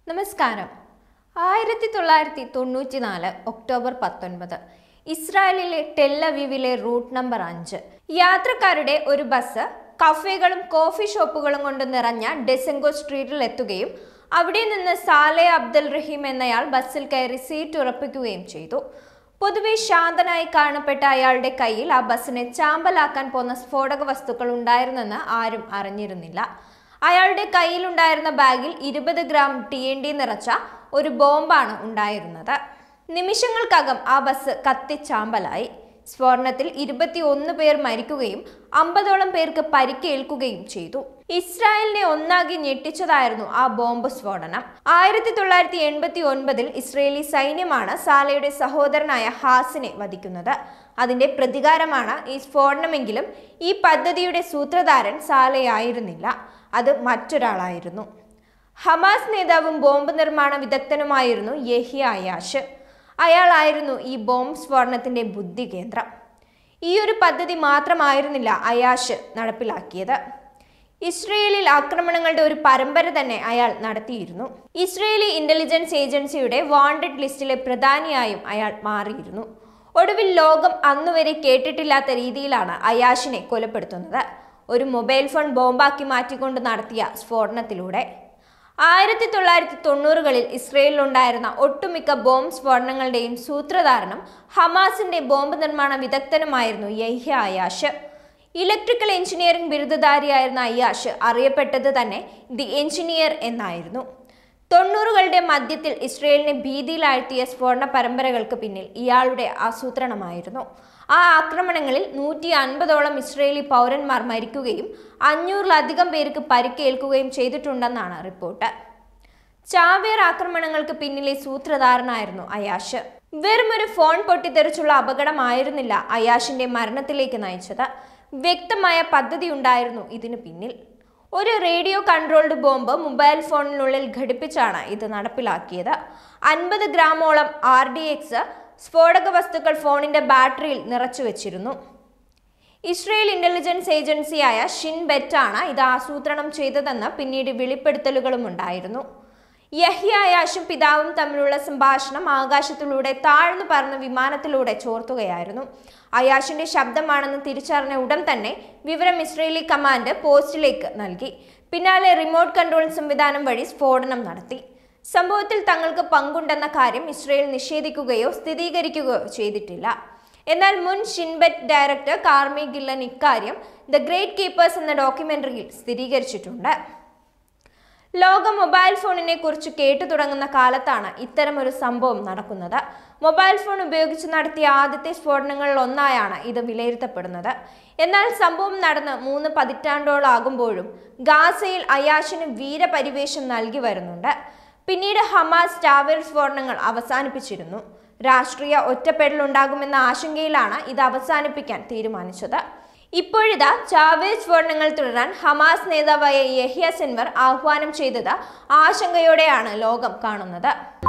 നമസ്കാരം ആയിരത്തി തൊള്ളായിരത്തി തൊണ്ണൂറ്റി നാല് ഒക്ടോബർ പത്തൊൻപത് ഇസ്രായേലിലെ ടെല്ലവീവിലെ റൂട്ട് നമ്പർ അഞ്ച് യാത്രക്കാരുടെ ഒരു ബസ് കഫേകളും കോഫി ഷോപ്പുകളും കൊണ്ട് നിറഞ്ഞ ഡെസെങ്കോ സ്ട്രീറ്റിൽ എത്തുകയും അവിടെ നിന്ന് സാലെ അബ്ദുൽ റഹീം എന്നയാൾ ബസ്സിൽ കയറി സീറ്റ് ഉറപ്പിക്കുകയും ചെയ്തു പൊതുവെ ശാന്തനായി കാണപ്പെട്ട അയാളുടെ കയ്യിൽ ആ ബസ്സിനെ ചാമ്പലാക്കാൻ പോന്ന സ്ഫോടക വസ്തുക്കൾ ഉണ്ടായിരുന്നെന്ന് ആരും അറിഞ്ഞിരുന്നില്ല അയാളുടെ കയ്യിലുണ്ടായിരുന്ന ബാഗിൽ ഇരുപത് ഗ്രാം ടി എൻ ഡി നിറച്ച ഒരു ബോംബാണ് ഉണ്ടായിരുന്നത് നിമിഷങ്ങൾക്കകം ആ ബസ് കത്തിച്ചാമ്പലായി സ്ഫോടനത്തിൽ ഇരുപത്തി ഒന്ന് പേർ മരിക്കുകയും അമ്പതോളം പേർക്ക് പരിക്കേൽക്കുകയും ചെയ്തു ഇസ്രായേലിനെ ഒന്നാകെ ഞെട്ടിച്ചതായിരുന്നു ആ ബോംബ് സ്ഫോടനം ആയിരത്തി തൊള്ളായിരത്തി എൺപത്തി ഒൻപതിൽ ഇസ്രയേലി സൈന്യമാണ് സാലയുടെ സഹോദരനായ ഹാസിനെ വധിക്കുന്നത് അതിന്റെ പ്രതികാരമാണ് ഈ സ്ഫോടനമെങ്കിലും ഈ പദ്ധതിയുടെ സൂത്രധാരൻ സാലയായിരുന്നില്ല അത് മറ്റൊരാളായിരുന്നു ഹമാസ് നേതാവും ബോംബ് നിർമ്മാണ വിദഗ്ധനുമായിരുന്നു യഹിയ അയാഷ് അയാളായിരുന്നു ഈ ബോംബ് സ്ഫോടനത്തിന്റെ ബുദ്ധി കേന്ദ്രം ഈ ഒരു പദ്ധതി മാത്രമായിരുന്നില്ല അയാഷ് നടപ്പിലാക്കിയത് ഇസ്രയേലിൽ ആക്രമണങ്ങളുടെ ഒരു പരമ്പര തന്നെ അയാൾ നടത്തിയിരുന്നു ഇസ്രയേലി ഇന്റലിജൻസ് ഏജൻസിയുടെ വാണ്ടഡ് ലിസ്റ്റിലെ പ്രധാനിയായും അയാൾ മാറിയിരുന്നു ഒടുവിൽ ലോകം അന്നുവരെ കേട്ടിട്ടില്ലാത്ത രീതിയിലാണ് അയാഷിനെ കൊലപ്പെടുത്തുന്നത് ഒരു മൊബൈൽ ഫോൺ ബോംബാക്കി മാറ്റിക്കൊണ്ട് നടത്തിയ സ്ഫോടനത്തിലൂടെ ആയിരത്തി തൊള്ളായിരത്തി തൊണ്ണൂറുകളിൽ ഇസ്രയേലിലുണ്ടായിരുന്ന ഒട്ടുമിക്ക ബോംബ് സ്ഫോടനങ്ങളുടെയും സൂത്രധാരനും ഹമാസിന്റെ ബോംബ് നിർമ്മാണ വിദഗ്ധനുമായിരുന്നു യഹ്യ അയാഷ് ഇലക്ട്രിക്കൽ എഞ്ചിനീയറിംഗ് ബിരുദധാരിയായിരുന്ന അയ്യാഷ് അറിയപ്പെട്ടത് തന്നെ ദി എഞ്ചിനീയർ എന്നായിരുന്നു തൊണ്ണൂറുകളുടെ മധ്യത്തിൽ ഇസ്രയേലിനെ ഭീതിയിലാഴ്ത്തിയ സ്ഫോടന പരമ്പരകൾക്ക് പിന്നിൽ ഇയാളുടെ ആസൂത്രണമായിരുന്നു ആ ആക്രമണങ്ങളിൽ നൂറ്റി അൻപതോളം ഇസ്രയേലി പൗരന്മാർ മരിക്കുകയും അഞ്ഞൂറിലധികം പേർക്ക് പരിക്കേൽക്കുകയും ചെയ്തിട്ടുണ്ടെന്നാണ് റിപ്പോർട്ട് ചാവേർ ആക്രമണങ്ങൾക്ക് പിന്നിലെ സൂത്രധാരനായിരുന്നു അയാഷ് വെറും ഒരു ഫോൺ പൊട്ടിത്തെറിച്ചുള്ള അപകടമായിരുന്നില്ല അയാഷിന്റെ മരണത്തിലേക്ക് നയിച്ചത് വ്യക്തമായ പദ്ധതി ഉണ്ടായിരുന്നു ഇതിനു പിന്നിൽ ഒരു റേഡിയോ കൺട്രോൾഡ് ബോംബ് മൊബൈൽ ഫോണിനുള്ളിൽ ഘടിപ്പിച്ചാണ് ഇത് നടപ്പിലാക്കിയത് അൻപത് ഗ്രാമോളം ആർ ഡി എക്സ് സ്ഫോടക വസ്തുക്കൾ ഫോണിന്റെ ബാറ്ററിയിൽ നിറച്ചു വെച്ചിരുന്നു ഇസ്രയേൽ ഇന്റലിജൻസ് ഏജൻസിയായ ഷിൻ ബെറ്റാണ് ഇത് ആസൂത്രണം ചെയ്തതെന്ന് പിന്നീട് വെളിപ്പെടുത്തലുകളും ഉണ്ടായിരുന്നു യഹ്യ അയാഷും പിതാവും തമ്മിലുള്ള സംഭാഷണം ആകാശത്തിലൂടെ താഴ്ന്നു പറന്ന വിമാനത്തിലൂടെ ചോർത്തുകയായിരുന്നു അയാഷിന്റെ ശബ്ദമാണെന്ന് തിരിച്ചറിഞ്ഞ ഉടൻ തന്നെ വിവരം ഇസ്രയേലി കമാൻഡ് പോസ്റ്റിലേക്ക് നൽകി പിന്നാലെ റിമോട്ട് കൺട്രോൾ സംവിധാനം വഴി സ്ഫോടനം നടത്തി സംഭവത്തിൽ തങ്ങൾക്ക് പങ്കുണ്ടെന്ന കാര്യം ഇസ്രയേൽ നിഷേധിക്കുകയോ സ്ഥിരീകരിക്കുകയോ ചെയ്തിട്ടില്ല എന്നാൽ മുൻ ഷിൻബെറ്റ് ഡയറക്ടർ കാർമി ഗില്ലൻ ഇക്കാര്യം ദ ഗ്രേറ്റ് കീപ്പേഴ്സ് എന്ന ഡോക്യുമെന്ററിയിൽ സ്ഥിരീകരിച്ചിട്ടുണ്ട് ലോക മൊബൈൽ ഫോണിനെ കുറിച്ച് കേട്ടു തുടങ്ങുന്ന കാലത്താണ് ഇത്തരമൊരു സംഭവം നടക്കുന്നത് മൊബൈൽ ഫോൺ ഉപയോഗിച്ച് നടത്തിയ ആദ്യത്തെ സ്ഫോടനങ്ങളിൽ ഒന്നായാണ് ഇത് വിലയിരുത്തപ്പെടുന്നത് എന്നാൽ സംഭവം നടന്ന് മൂന്ന് പതിറ്റാണ്ടോളാകുമ്പോഴും ഗാസയിൽ അയാഷിന് വീരപരിവേഷം നൽകി വരുന്നുണ്ട് പിന്നീട് ഹമാസ് ടാവർ സ്ഫോടനങ്ങൾ അവസാനിപ്പിച്ചിരുന്നു രാഷ്ട്രീയ ഒറ്റപ്പെടലുണ്ടാകുമെന്ന ആശങ്കയിലാണ് ഇത് അവസാനിപ്പിക്കാൻ തീരുമാനിച്ചത് ഇപ്പോഴിതാ ചാവേസ് സ്ഫോടനങ്ങൾ തുടരാൻ ഹമാസ് നേതാവായ യഹിയ സെൻവർ ആഹ്വാനം ചെയ്തത് ആശങ്കയോടെയാണ് ലോകം കാണുന്നത്